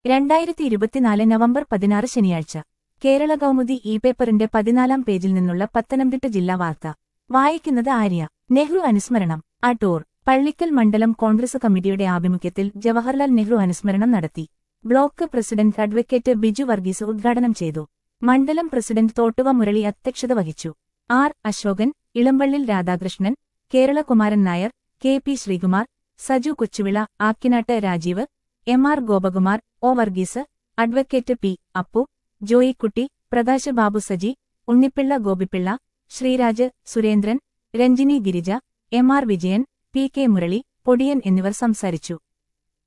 രണ്ടായിരത്തി ഇരുപത്തിനാല് നവംബർ പതിനാറ് ശനിയാഴ്ച കേരള കൗമുദി ഇ പേപ്പറിന്റെ പതിനാലാം പേജിൽ നിന്നുള്ള പത്തനംതിട്ട ജില്ലാ വാർത്ത വായിക്കുന്നത് ആര്യ നെഹ്റു അനുസ്മരണം അടൂർ പള്ളിക്കൽ മണ്ഡലം കോൺഗ്രസ് കമ്മിറ്റിയുടെ ആഭിമുഖ്യത്തിൽ ജവഹർലാൽ നെഹ്റു അനുസ്മരണം നടത്തി block president advocate Biju Varghese ഉദ്ഘാടനം ചെയ്തു മണ്ഡലം പ്രസിഡന്റ് തോട്ടുവ മുരളി അധ്യക്ഷത വഹിച്ചു R Asokan Elampallil Radhakrishnan Keralakumaran Nair K P Sreekumar Saju Kochuvila Akkinattu Rajeev M R Gopakumar O Varghese advocate P Appu Joykutty Prakash Babu Saji Unnipillai Gopipillai Sreeraj Surendran Ranjini Girija M R Vijayan P K Murali Podiyan എന്നിവർ സംസാരിച്ചു